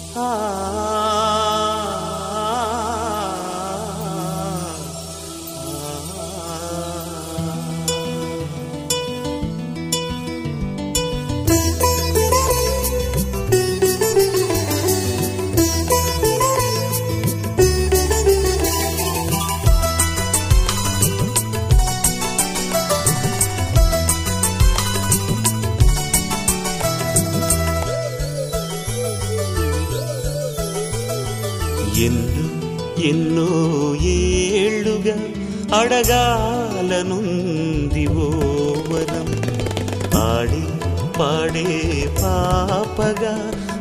ఆ ఎన్నో ఎన్నో ఏళ్ళుగా అడగాలనుంది ఓ వరం ఆడి పాడే పాపగా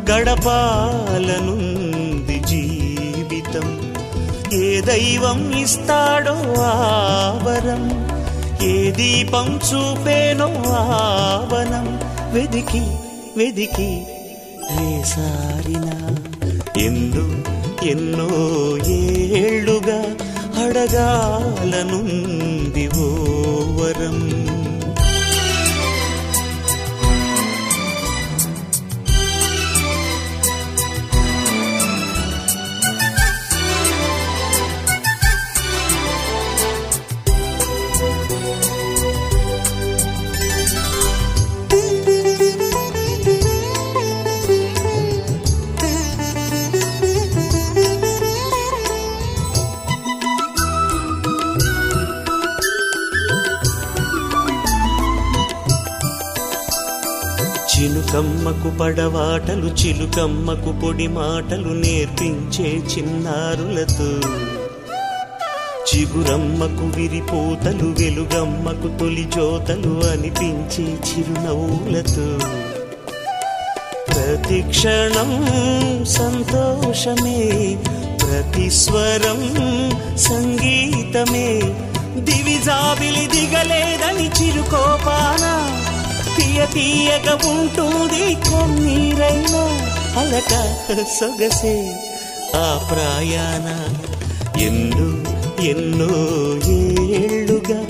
గడపాలనుంది జీవితం ఏ దైవం ఇస్తాడో ఆవరం ఏ దీపం చూపేనో ఆవనం వెదికి వెదికి వేసారినా ఎన్నో ఎన్నో ఏళ్ళుగా అడగాలనుంది ఓ వరం చిలుకమ్మకు పడవాటలు చిలుకమ్మకు పొడి మాటలు నేర్పించే చిన్నారులతో చిగురమ్మకు విరిపోతలు వెలుగమ్మకు తొలి జోతలు అనిపించే చిరునవ్వులతో ప్రతి క్షణం సంతోషమే ప్రతి స్వరం సంగీతమే దివిజాబిలి దిగలేదని చిరుకోపాన తీయ తీయగా ఉంటుంది కొన్నీరైనా అలక సొగసే ఆ ప్రయాణ ఎన్నో ఎన్నో ఏళ్ళుగా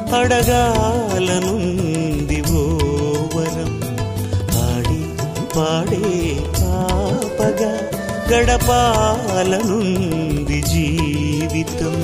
అడగాలనుంది ఓ వరం ఆడి పాడే పాపగా గడపాలనుంది జీవితం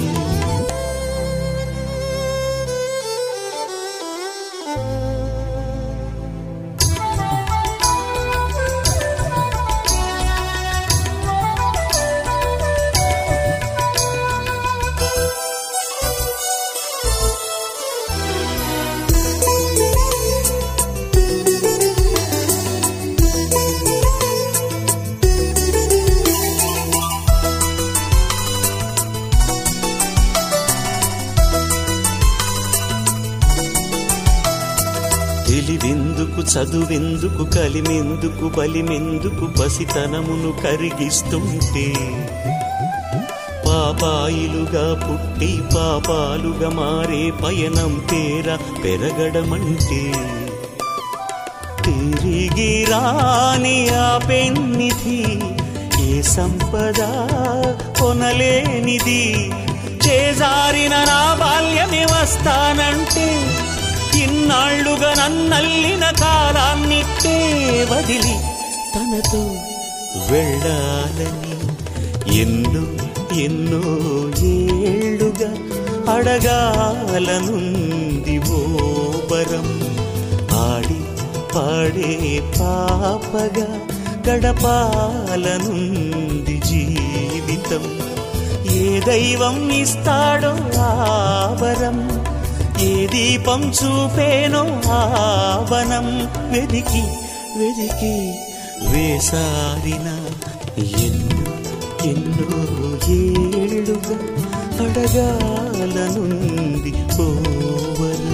తెలివెందుకు చదువెందుకు కలిమెందుకు బలిమెందుకు పసితనమును కరిగిస్తుంటే పాపాయిలుగా పుట్టి పాపాలుగా మారే పయనం పేర పెరగడమంటే తిరిగి రాని ఆ పెన్నిధి ఏ సంపద కొనలేనిది చేజారిన నా బాల్యమే వస్తానంటే ఇన్నాళ్లుగా నన్నల్లిన కాలాన్నిట్టే వదిలి తనతో వెళ్ళాలని ఎన్నో ఎన్నో ఏళ్ళుగా అడగాలనుంది ఓ వరం ఆడి పాడే పాపగా గడపాలనుంది జీవితం ఏ దైవం ఇస్తాడో ఆవరం ఏ దీపం చూపేనో ఆవనం వెదికి వెదికి వేసారిన ఎన్నో ఎన్నో ఏళ్ళుగా అడగాలనుంది ఓవరం